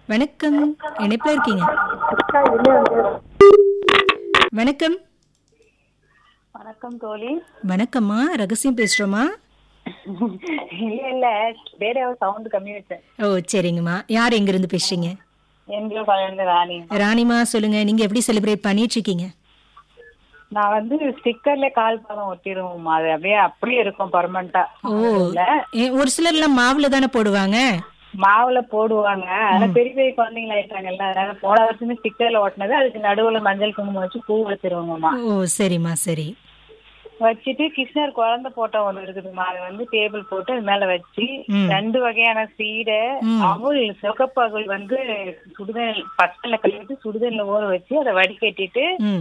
வணக்கம் இணைப்பில் இருக்கீங்க வணக்கம் வணக்கம் தோழி வணக்கம்மா ரகசியம் பேசுறோமா இல்ல இல்ல ரேடியோ சவுண்ட் கம்மி வச்சேன் ஓ சரிங்கம்மா யார் எங்கிருந்து பேசுறீங்க எங்கேயோ பழைய ராணி ராணிமா சொல்லுங்க நீங்க எப்படி செலிப்ரேட் பண்ணிட்டு இருக்கீங்க நான் வந்து ஸ்டிக்கர்ல கால் பாதம் ஒட்டிடுவோம் அது அப்படியே அப்படியே இருக்கும் பர்மனண்டா ஓ ஏ, ஒரு சிலர்லாம் மாவுல தானே போடுவாங்க மாவுல போடுவாங்க ஆனா பெரிய பெரிய குழந்தைங்களா ஆயிட்டாங்கல்ல அதனால போன வருஷமே ஸ்டிக்கர்ல ஒட்டினது அதுக்கு நடுவுல மஞ்சள் குங்குமம் வச்சு பூ வச்சிருவோங்கம்மா ஓ சரிம்மா சரி வச்சுட்டு கிருஷ்ணர் குழந்தை போட்டோ ஒண்ணு இருக்குதுமா அது வந்து டேபிள் போட்டு அது மேல வச்சு ம். ரெண்டு வகையான சீடை ம். அவள் சிவக்கப்பாகுள் வந்து சுடுதல் பச்சல கழுவிட்டு சுடுதல்ல ஊற வச்சு அதை வடிகட்டிட்டு ம்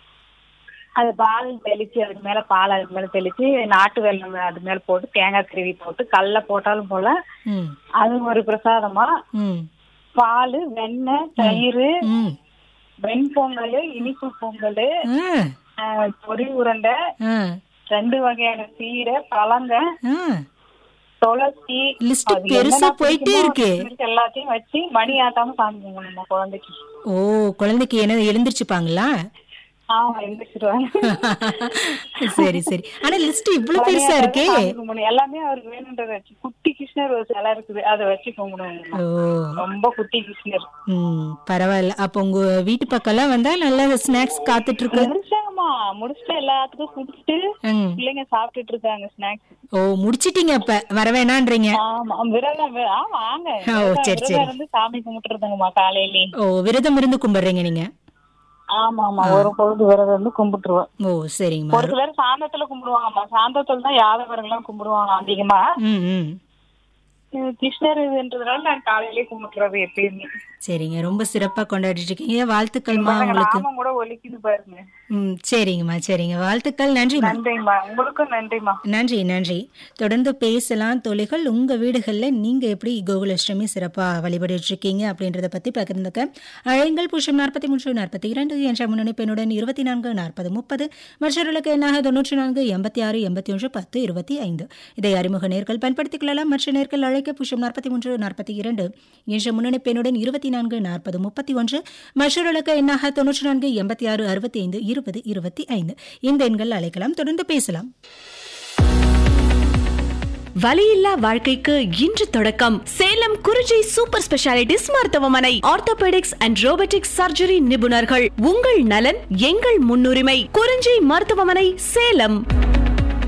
அது பால் தெளிச்சு அதுக்கு மேல பால் அதுக்கு மேல தெளிச்சு நாட்டு வெல்லம் அது மேல போட்டு தேங்காய் திருவி போட்டு கல்ல போட்டாலும் போல ம் அது ஒரு பிரசாதமா ம் பால் வெண்ணெய் தயிர் ம் வெண்பொங்கல் இனிப்பு பொங்கல் ஆ பொரி உருண்டை ஆ ரெண்டு வகையான சீடை பழங்க ஆ துளசி லிஸ்ட் அது பெருசா என்னென்ன போயிட்டே பிடிக்குமோ இருக்கு அது எல்லாத்தையும் வச்சு மணி ஆட்டாம சாமி கும்பிடணும் நம்ம குழந்தைக்கு ஓ குழந்தைக்கு என்ன எழுந்திருச்சுப்பாங்களா ஆமா எழுந்திரிச்சிருவாங்க சரி சரி ஆனா லிஸ்ட் இவ்வளவு பெருசா இருக்கே சாமி கும்பிடணும். எல்லாமே அவருக்கு வேணுன்றத வச்சு குட்டி கிருஷ்ணர் ஒரு சிலை இருக்குது அதை வச்சு கும்பிடுவோம் ஓ ரொம்ப குட்டி கிருஷ்ணர் ம் பரவாயில்ல அப்போ உங்க வீட்டு பக்கம்லாம் வந்தா நல்ல ஸ்நாக்ஸ் காத்துட்டு இருக்கு முடிச்சாங்கம்மா முடிச்சுட்டு எல்லாத்துக்கும் குடுத்துட்டு ம். பிள்ளைங்க சாப்பிட்டுட்டு இருக்காங்க ஸ்நாக்ஸ் ஓ முடிச்சிட்டீங்க அப்ப வர வேணான்றீங்க ஆமா விரதம் வி- ஆ வாங்க ஓ, விரதம் சரி, சரி. விரதம் இருந்து சாமி கும்பிட்டுருந்தாங்கம்மா காலையிலே ஓ விரதம் இருந்து கும்பிடுறீங்க நீங்க ஆமா ஆமா ஒரு பொழுது விரதம் இருந்து கும்பிட்டுருவோம் ஓ சரிங்கம்மா ஒரு சிலர் சாந்தத்துல கும்பிடுவாங்கம்மா சாந்தத்துல தான் யாதவர்கள்லாம் கும்பிடுவாங்க அதிகமா ம் ம் இது கிருஷ்ணர் இதுன்றதுனால நான் காலையிலே கும்பிட்டுறது எப்பயுமே சரிங்க ரொம்ப சிறப்பா கொண்டாடிட்டு இருக்கீங்க வாழ்த்துக்கள்மா பாருங்க, உங்களுக்கு நாமம் கூட ஒலிக்குது பாருங்க ம் சரிங்கம்மா சரிங்க வாழ்த்துக்கள் நன்றிம்மா நன்றிம்மா உங்களுக்கும் நன்றிம்மா நன்றி நன்றி தொடர்ந்து பேசலாம் தொலைகள் உங்க வீடுகளில் நீங்க எப்படி கோகுலாஷ்டமி சிறப்பா வழிபட்டு இருக்கீங்க அப்படின்றத பத்தி பகிர்ந்துக்க அழைங்கள் பூஜ்ஜியம் நாற்பத்தி மூன்று நாற்பத்தி இரண்டு என்ற முன்னணி பெண்ணுடன் இருபத்தி நான்கு நாற்பது முப்பது மற்றவர்களுக்கு எண்ணாக தொன்னூற்றி நான்கு எண்பத்தி ஆறு எண்பத்தி ஒன்று பத்து இருபத்தி ஐந்து இதை அறிமுக நேர்கள் பயன்படுத்திக் கொள்ளலாம் மற்ற நேர்கள் அழைக்க பூஜ்ஜியம் நாற்பத்தி மூன்று நாற்பத்தி இரண்டு என்ற முன்னணி பெண்ணுடன் இருபத்தி நான்கு நாற்பது முப்பத்தி ஒன்று மற்றவர்களுக்கு எண்ணாக தொன்னூற்றி நான்கு எண்பத்தி ஆறு அறுபத்தி ஐந்து இருபது இருபத்தி ஐந்து இந்த எண்கள் அழைக்கலாம் தொடர்ந்து பேசலாம் வலியில்லா வாழ்க்கைக்கு இன்று தொடக்கம் சேலம் குறிஞ்சி சூப்பர் ஸ்பெஷாலிட்டிஸ் மருத்துவமனை ஆர்த்தோபெடிக்ஸ் அண்ட் ரோபோட்டிக்ஸ் சர்ஜரி நிபுணர்கள் உங்கள் நலன் எங்கள் முன்னுரிமை குறிஞ்சி மருத்துவமனை சேலம்